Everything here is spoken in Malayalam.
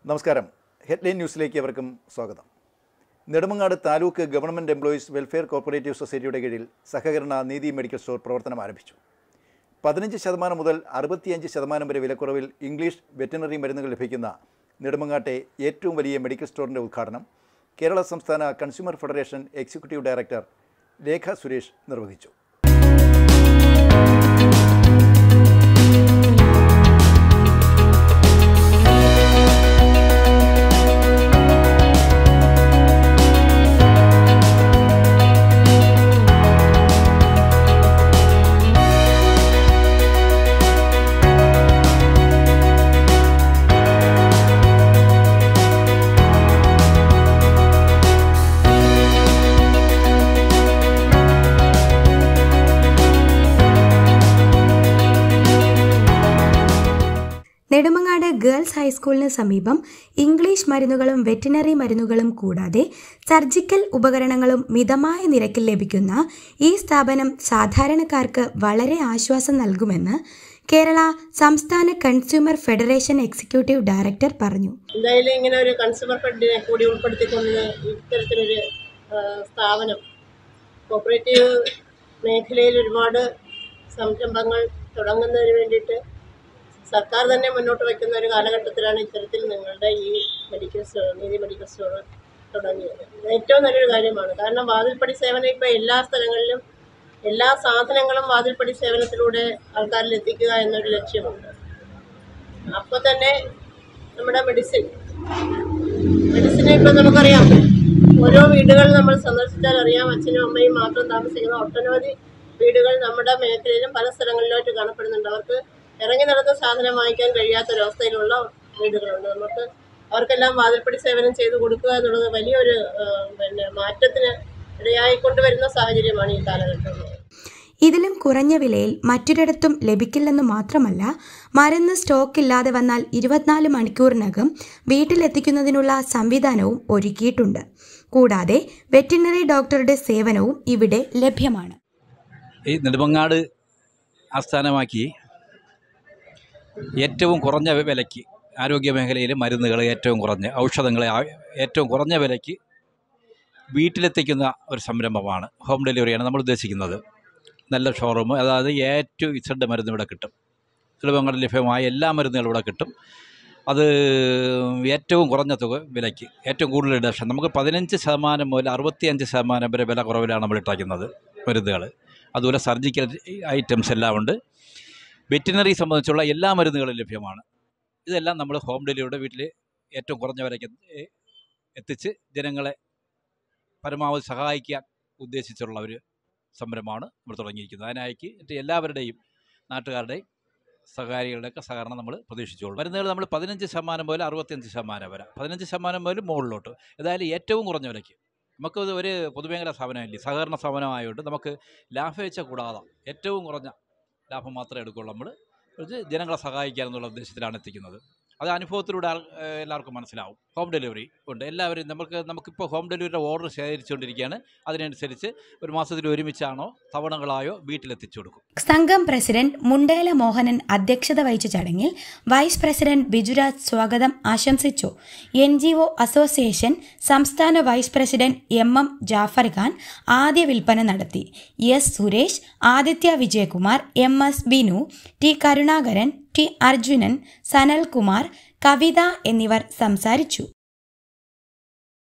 നമസ്കാരം ഹെഡ്ലൈൻ ന്യൂസിലേക്ക് അവർക്കും സ്വാഗതം Nedumangad taluk government employees welfare cooperative സൊസൈറ്റിയുടെ കീഴിൽ സഹകരണ നീതി മെഡിക്കൽ സ്റ്റോർ പ്രവർത്തനം ആരംഭിച്ചു പതിനഞ്ച് ശതമാനം മുതൽ അറുപത്തിയഞ്ച് ശതമാനം വരെ വിലക്കുറവിൽ ഇംഗ്ലീഷ് വെറ്റിനറി മരുന്നുകൾ ലഭിക്കുന്ന നെടുമങ്ങാട്ടെ ഏറ്റവും വലിയ മെഡിക്കൽ സ്റ്റോറിൻ്റെ ഉദ്ഘാടനം കേരള സംസ്ഥാന consumer federation executive director Rekha Suresh നിർവഹിച്ചു നെടുമങ്ങാട് ഗേൾസ് ഹൈസ്കൂളിന് സമീപം ഇംഗ്ലീഷ് മരുന്നുകളും വെറ്റിനറി മരുന്നുകളും കൂടാതെ സർജിക്കൽ ഉപകരണങ്ങളും മിതമായ നിരക്കിൽ ലഭിക്കുന്ന ഈ സ്ഥാപനം സാധാരണക്കാർക്ക് വളരെ ആശ്വാസം നൽകുമെന്ന് കേരള സംസ്ഥാന കൺസ്യൂമർ ഫെഡറേഷൻ എക്സിക്യൂട്ടീവ് ഡയറക്ടർ പറഞ്ഞു എന്തായാലും ഇങ്ങനെ ഒരു കൺസ്യൂമർ ഫെഡിനെ കൂടി ഉൾപ്പെടുത്തിക്കൊണ്ട് ഇത്തരത്തിലൊരു ആ, സ്ഥാപനം കോപ്പറേറ്റീവ് മേഖലയിൽ ഒരുപാട് സംരംഭങ്ങൾ തുടങ്ങുന്നതിന് വേണ്ടിയിട്ട് സർക്കാർ തന്നെ മുന്നോട്ട് വയ്ക്കുന്ന ഒരു കാലഘട്ടത്തിലാണ് ഇത്തരത്തിൽ നിങ്ങളുടെ ഈ medical store Neethi medical store തുടങ്ങിയത് ഇത് ഏറ്റവും നല്ലൊരു കാര്യമാണ് കാരണം വാതിൽപ്പടി സേവനം ഇപ്പോൾ എല്ലാ സ്ഥലങ്ങളിലും എല്ലാ സാധനങ്ങളും വാതിൽപ്പടി സേവനത്തിലൂടെ ആൾക്കാരിൽ എത്തിക്കുക എന്നൊരു ലക്ഷ്യമുണ്ട് അപ്പോൾ തന്നെ നമ്മുടെ മെഡിസിൻ മെഡിസിനെ ഇപ്പം നമുക്കറിയാം ഓരോ വീടുകൾ നമ്മൾ സന്ദർശിച്ചാൽ അറിയാം അച്ഛനും അമ്മയും മാത്രം താമസിക്കുന്ന ഒട്ടനവധി വീടുകൾ നമ്മുടെ മേഖലയിലും പല സ്ഥലങ്ങളിലായിട്ട് കാണപ്പെടുന്നുണ്ട് അവർക്ക് ഇറങ്ങി നടന്ന സാധനം വാങ്ങിക്കാൻ കഴിയാത്തൊരവസ്ഥയിലുള്ള വീടുകളുണ്ട് നമുക്ക് അവർക്കെല്ലാം വാതിൽപ്പടി സേവനം ചെയ്തു കൊടുക്കുക എന്നുള്ളത് വലിയൊരു ആ, പിന്നെ മാറ്റത്തിന് ഇടയായിക്കൊണ്ടുവരുന്ന സാഹചര്യമാണ് ഈ കാലഘട്ടം ഇതിലും കുറഞ്ഞ വിലയിൽ മറ്റൊരിടത്തും ലഭിക്കില്ലെന്ന് മാത്രമല്ല മരുന്ന് സ്റ്റോക്ക് ഇല്ലാതെ വന്നാൽ ഇരുപത്തിനാല് മണിക്കൂറിനകം വീട്ടിലെത്തിക്കുന്നതിനുള്ള സംവിധാനവും ഒരുക്കിയിട്ടുണ്ട് കൂടാതെ വെറ്റിനറി ഡോക്ടറുടെ സേവനവും ഇവിടെ ലഭ്യമാണ് ഈ നെടുമങ്ങാട് ആസ്ഥാനമാക്കി ഏറ്റവും കുറഞ്ഞ വിലയ്ക്ക് ആരോഗ്യ മേഖലയിലെ മരുന്നുകൾ ഏറ്റവും കുറഞ്ഞ ഔഷധങ്ങൾ ആ- ഏറ്റവും കുറഞ്ഞ വിലയ്ക്ക് വീട്ടിലെത്തിക്കുന്ന ഒരു സംരംഭമാണ് ഹോം ഡെലിവറിയാണ് നമ്മൾ ഉദ്ദേശിക്കുന്നത് നല്ല ഷോറൂം അതായത് ഏറ്റവും ഇസഡ് മരുന്ന് ഇവിടെ കിട്ടും നെടുമങ്ങാട് ലഭ്യമായ എല്ലാ മരുന്നുകളും ഇവിടെ കിട്ടും അത് ഏറ്റവും കുറഞ്ഞ തുക വിലയ്ക്ക് ഏറ്റവും കൂടുതൽ റിഡക്ഷൻ നമുക്ക് പതിനഞ്ച് ശതമാനം മുതൽ അറുപത്തിയഞ്ച് ശതമാനം വരെ വില കുറവിലാണ് നമ്മൾ ഇട്ടേക്കുന്നത് മരുന്നുകൾ അതുപോലെ സർജിക്കൽ ഐറ്റംസ് എല്ലാം ഉണ്ട് വെറ്റിനറി സംബന്ധിച്ചുള്ള എല്ലാ മരുന്നുകളും ലഭ്യമാണ് ഇതെല്ലാം നമ്മൾ ഹോം ഡെലിവറിയുടെ വീട്ടിൽ ഏറ്റവും കുറഞ്ഞ വിലയ്ക്ക് എത്തി- എത്തിച്ച് ജനങ്ങളെ പരമാവധി സഹായിക്കാൻ ഉദ്ദേശിച്ചുള്ള ഒരു സംരംഭമാണ് നമ്മൾ തുടങ്ങിയിരിക്കുന്നത് അതിനായിക്ക് മറ്റ് എല്ലാവരുടെയും നാട്ടുകാരുടെയും സഹകാരികളുടെയൊക്കെ സഹകരണം നമ്മൾ പ്രതീക്ഷിച്ചോളൂ മരുന്നുകൾ നമ്മൾ പതിനഞ്ച് ശതമാനം മുതൽ അറുപത്തിയഞ്ച് ശതമാനം വരെ പതിനഞ്ച് ശതമാനം മുതൽ മുകളിലോട്ട് ഏതായാലും ഏറ്റവും കുറഞ്ഞ വിലയ്ക്ക് നമുക്കത് ഒരു പൊതുമേഖലാ സ്ഥാപനമല്ലേ സഹകരണ സ്ഥാപനമായതുകൊണ്ട് നമുക്ക് ലാഭേച്ഛ കൂടാതെ ഏറ്റവും കുറഞ്ഞ ലാഭം മാത്രമേ എടുക്കുള്ളൂ നമ്മൾ ഇത് ജനങ്ങളെ സഹായിക്കുക എന്നുള്ള ഉദ്ദേശത്തിലാണ് എത്തിക്കുന്നത് അത് അനുഭവത്തിലൂടെ ആൾ ഏഹ് എല്ലാവർക്കും മനസ്സിലാവും ഹോം ഡെലിവറി ഉണ്ട് എല്ലാവരും നമുക്ക് നമുക്കിപ്പോൾ ഹോം ഡെലിവറിയുടെ ഓർഡർ ശേഖരിച്ചുകൊണ്ടിരിക്കുകയാണ് അതിനനുസരിച്ച് ഒരു മാസത്തിൽ ഒരുമിച്ചാണോ തവണകളായോ വീട്ടിലെത്തിച്ചു കൊടുക്കും സംഘം പ്രസിഡന്റ് മുണ്ടേല മോഹനൻ അധ്യക്ഷത വഹിച്ച ചടങ്ങിൽ വൈസ് പ്രസിഡന്റ് ബിജുരാജ് സ്വാഗതം ആശംസിച്ചു എൻ ജി ഒ അസോസിയേഷൻ സംസ്ഥാന vice president M M Jafar Khan ആദ്യ വിൽപ്പന നടത്തി S Suresh Aditya Vijayakumar M S Binu T Karunakaran T Arjunan Sanalkumar Kavitha എന്നിവർ സംസാരിച്ചു